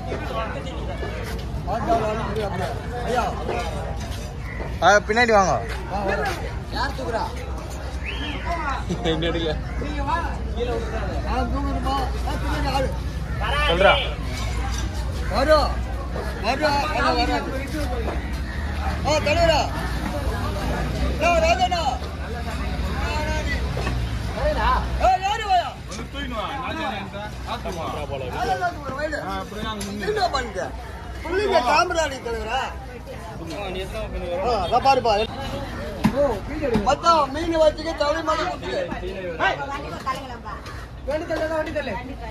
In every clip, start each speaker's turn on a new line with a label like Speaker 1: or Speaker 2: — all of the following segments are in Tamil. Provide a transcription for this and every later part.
Speaker 1: ஆ, பின்னாடி வாங்க
Speaker 2: யார் தூக்குறா
Speaker 1: என்ன எடுக்கல
Speaker 2: நான் தூக்குறப்பா பின்னாடி ஆளு
Speaker 1: சொல்றா
Speaker 2: வரும் வரும் ஆனா வராது ஆ தலைவரா ஏ, ராஜண்ணா ஏ, யாரு வாயா? ராஜண்ணா தூக்குற வயலு. என்ன பண்ணுது? புள்ளிங்க காமராடி தலைவரா ஆ, அதான் பாருப்பா மொத்தம் மீன் வச்சுக்க தலை மலை குத்துக்கு வண்டி தள்ள வண்டி தள்ள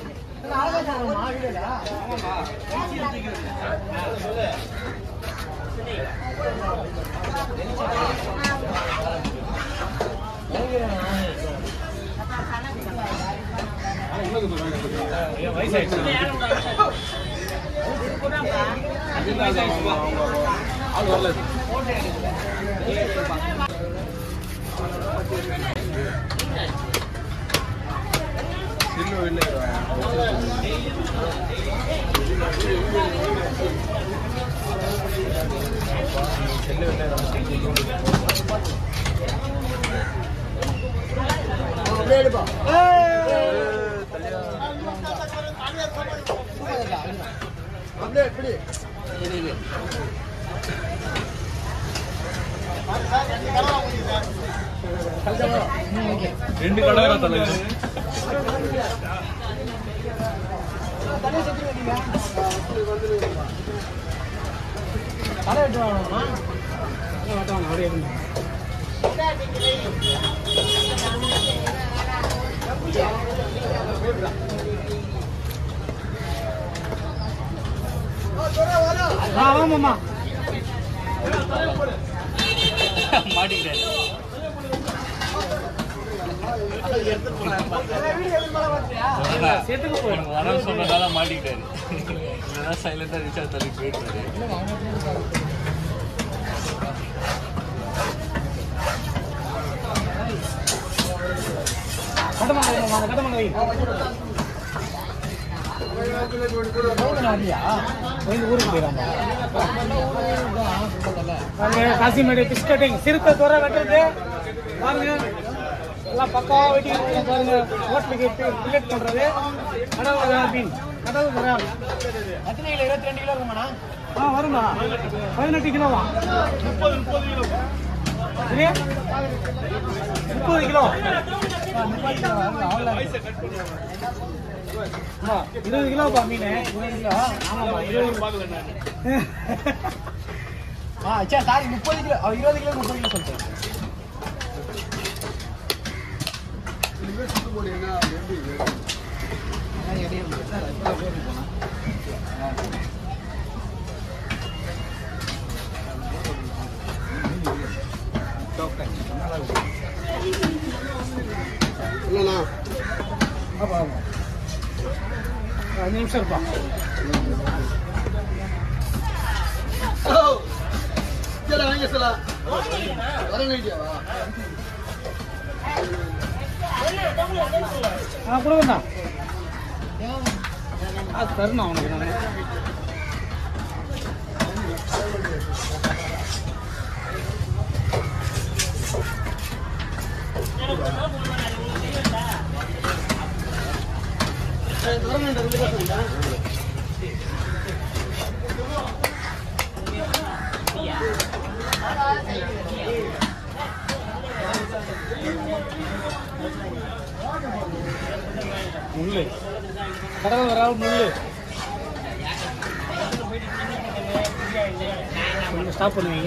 Speaker 2: அப்படியே எடுப்பா அப்படியே எப்படி
Speaker 1: ரெண்டு கடை தலை
Speaker 2: ஆமாம்மா
Speaker 1: மாட்டிக்கிட்டேன் வர சொன்னதால மாட்டிக்கிட்டாரு இல்லைன்னா சைலண்டா ரிச்சார்ஜ் தள்ளி போயிட்டாரு
Speaker 3: காசிமேடு பிஸ் கட்டிங் சிறுத்தை துறை வெட்டுறது பாருங்க எல்லாம் பக்காவா வெட்டி பாருங்க ஹோட்டலுக்கு டிக்கெட் பண்றது கடல் வரால் மீன் கடல் வரால்
Speaker 2: எத்தனை கிலோ இருபத்தி ரெண்டு கிலோ இருக்குமாண்ணா
Speaker 3: ஆ வருமா பதினெட்டு கிலோவா முப்பது முப்பது கிலோ முப்பது கிலோ ஆமா, இருபது கிலோப்பா மீன் இருபது கிலோ ஆமாம்மா இருபது
Speaker 2: ஆ சரி சாரி முப்பது கிலோ அவ இருபது கிலோ முப்பது கிலோ சொல்லிட்டேன் இல்லைண்ணா
Speaker 3: ஆமா ஆமா அஞ்சு நிமிஷம் இருப்பா
Speaker 2: சரி வாங்க சொல்லா வர நீட்டியாவா
Speaker 3: ஆ கொடுங்கண்ணா அது தரணும் அவனுக்கு நான் முள்ளு கடல் வரால் முள்ளு கொஞ்சம் ஸ்டாப் பண்ணுவீங்க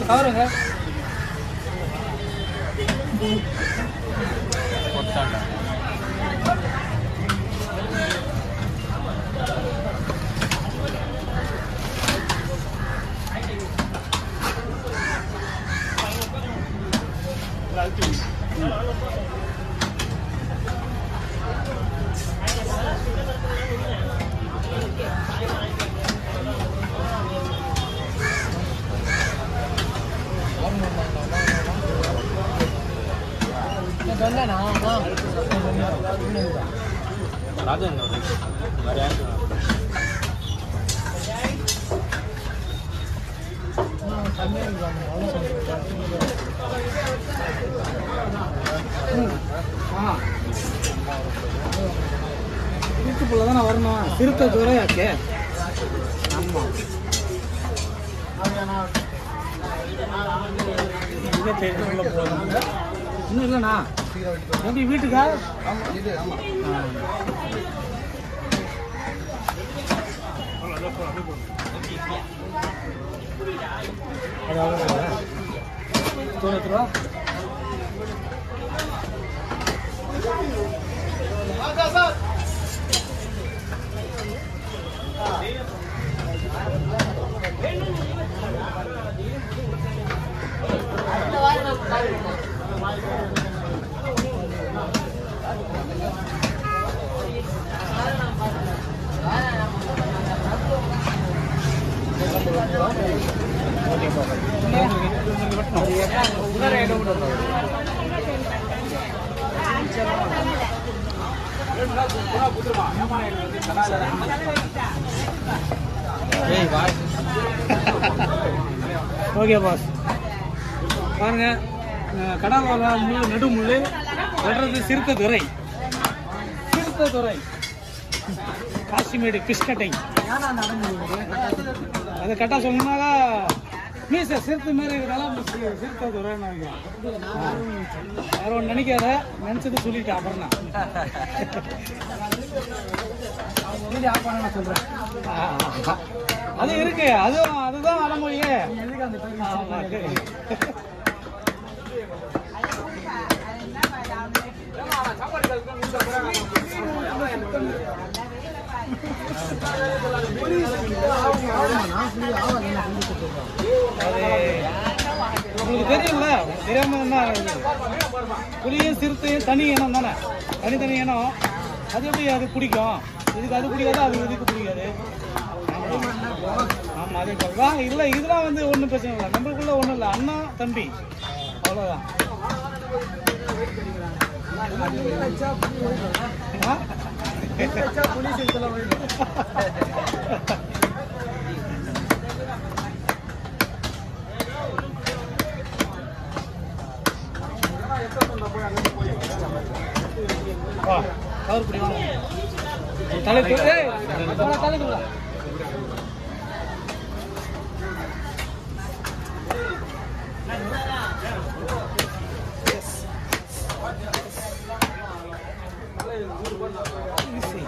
Speaker 3: கவருங்க
Speaker 1: போட்டாங்க
Speaker 2: சொன்னா
Speaker 1: ராஜன் வேற யாருக்கு
Speaker 3: ஆ வீட்டுக்குள்ள தானே வரணும் சிறுத்தை துறையாச்சே ஆமாம் இதை தேடிக்குள்ள போகணும் இன்னும் இல்லைண்ணா எப்படி வீட்டுக்கா
Speaker 2: இது ஆமா
Speaker 3: தொண்ணூத்தி ரூபா ஓகே பாஸ் பாருங்க அஹ் கடல் வர முள்ளு நடு முள்ளு வெட்டுறது சிறுத்தை துறை சிறுத்தை துறை காசிமேடு பிஸ்கட்டை அதை கரெக்டாக சொல்லணும்னாக்கா மீச சிறுத்தை மாதிரி இருக்கிறதால சி- சிறுத்தை துறைன்னு நினைக்கிறேன் ஆ. வேற ஒன்று நினைக்காத நினச்சது சொல்லிட்டேன் அப்புறம் நான் சொல்கிறேன் அது இருக்கு அதுவும் அதுதான் அலமொழியே ஆமா, சரி. அது உங்களுக்கு தெரியும்ல உங்களுக்கு தெரியாம என்ன இது? புலியும் சிறுத்தையும் தனி இனம் தானே தனித்தனி இனம் அது எப்படி அது பிடிக்கும் இதுக்கு அது பிடிக்காது அது இதுக்கு பிடிக்காது ஆமா அதே போல தான் இல்லை இதெல்லாம் வந்து ஒன்றும் பிரச்சனை இல்லை நம்மளுக்குள்ள ஒன்றும் இல்லை அண்ணா தம்பி அவ்வளோதான் ஆ? வா கவர் பிடி வாங்க தலை தூ- ஏய், போடா, தலை தூக்குடா. Easy.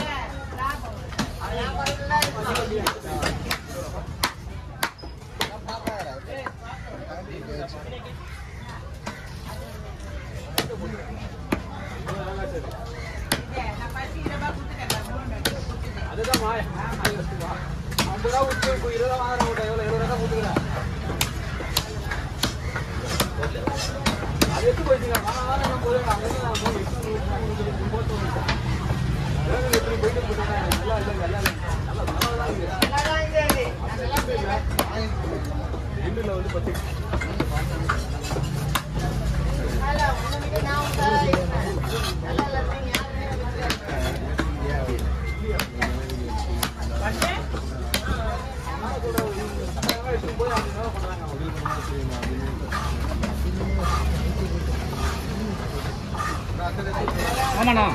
Speaker 3: ஆமாண்ணா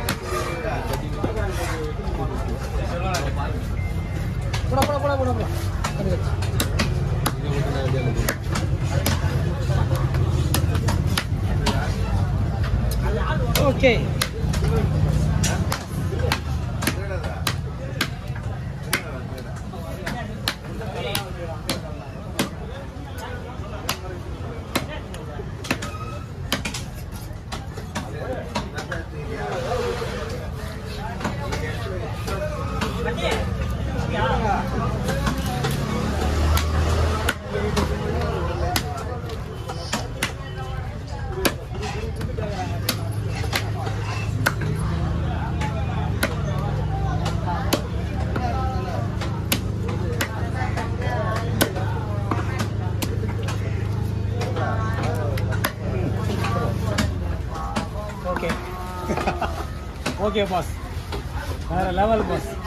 Speaker 3: போடா போடா போடா போடா போடா ஓகே ஓகே பாஸ் வேற லெவல் பாஸ்